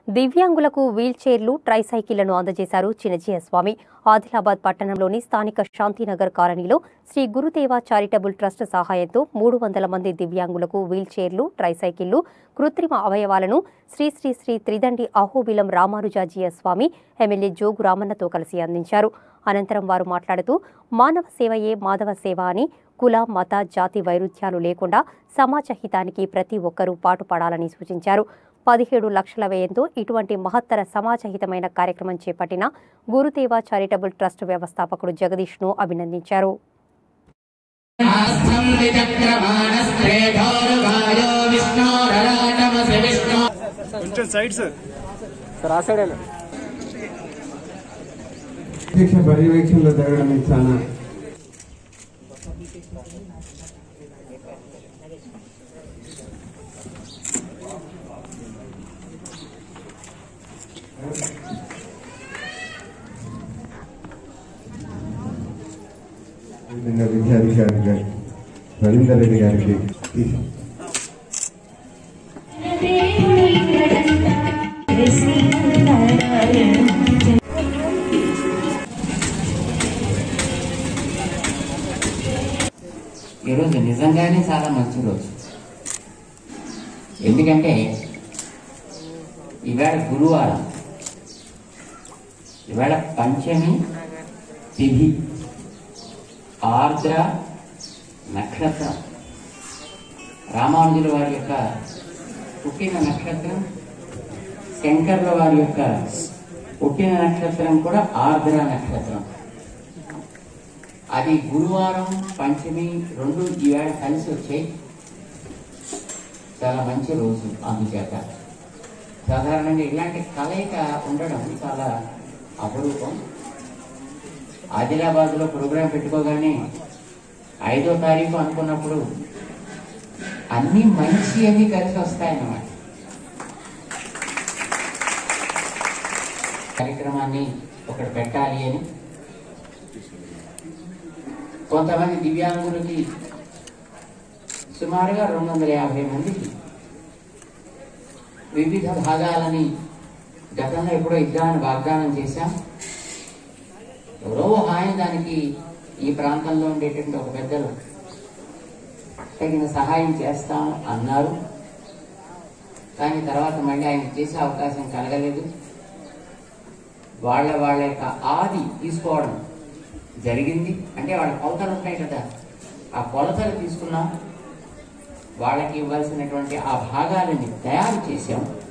దివ్యాంగులకు వీల్ చైర్లు ట్రైసైకిళ్లను అందజేశారు చినజీయ స్వామి ఆదిలాబాద్ పట్టణంలోని స్థానిక శాంతినగర్ కాలనీలో శ్రీ గురుదేవ చారిటబుల్ ట్రస్ట్ సహాయంతో మూడు వందల మంది దివ్యాంగులకు వీల్ చైర్లు ట్రైసైకిళ్లు కృత్రిమ అవయవాలను శ్రీ శ్రీ శ్రీ త్రిదండి అహోబిలం రామానుజాజీయ స్వామి ఎమ్మెల్యే జోగు రామన్నతో కలిసి అందించారు అనంతరం వారు మాట్లాడుతూ మానవ సేవయే మాధవ సేవ అని కుల మత జాతి వైరుధ్యాలు లేకుండా సమాజ హితానికి ప్రతి ఒక్కరూ పాటుపడాలని సూచించారు పదిహేడు లక్షల వ్యయంతో ఇటువంటి మహత్తర సమాజహితమైన కార్యక్రమం చేపట్టిన గురుదేవ చారిటబుల్ ట్రస్ట్ వ్యవస్థాపకుడు జగదీష్ను అభినందించారు ఆస్థం విచక్రమాణస్త్రేధోరుగాయో విష్ణోరరాటమసి విష్ణు కొంచెం సైడ్ సార్ సార్ ఆ సైడ్ ప్రత్యక్ష పర్యవేక్షణలో జరగడం ఇది చాలా విధంగా విద్యాధికారి గారి రవీందర్ రెడ్డి గారికి ఈ- ఈరోజు నిజంగానే చాలా మంచి రోజు ఎందుకంటే ఇవాళ గురువారం ఇవాళ పంచమి తిథి ఆర్ద్ర నక్షత్రం రామానుజుల వారి యొక్క పుట్టిన నక్షత్రం శంకర్ల వారి యొక్క పుట్టిన నక్షత్రం కూడా ఆర్ద్ర నక్షత్రం అది గురువారం పంచమి రెండు ఈవేళ కలిసి వచ్చాయి చాలా మంచి రోజు అందుచేత సాధారణంగా ఇలాంటి కలయిక ఉండడం చాలా అపరూపం ఆదిలాబాద్లో ప్రోగ్రాం పెట్టుకోగానే ఐదో తారీఖు అనుకున్నప్పుడు అన్ని మంచి అన్ని కలిసి వస్తాయన్నమాట కార్యక్రమాన్ని ఒకటి పెట్టాలి అని కొంతమంది దివ్యాంగులకి సుమారుగా రెండు వందల యాభై మందికి వివిధ భాగాలని గతంలో ఎప్పుడో ఇద్దామని వాగ్దానం చేశాం ఎవరో ఒక ఆయన దానికి ఈ ప్రాంతంలో ఉండేటువంటి ఒక పెద్దలు తగిన సహాయం చేస్తాం అన్నారు కానీ తర్వాత మళ్ళీ ఆయన చేసే అవకాశం కలగలేదు వాళ్ళ వాళ్ళ యొక్క ఆది తీసుకోవడం జరిగింది అంటే వాళ్ళ కొలతలు ఉంటాయి కదా ఆ కొలతలు తీసుకున్నాం వాళ్ళకి ఇవ్వాల్సినటువంటి ఆ భాగాలని తయారు చేశాం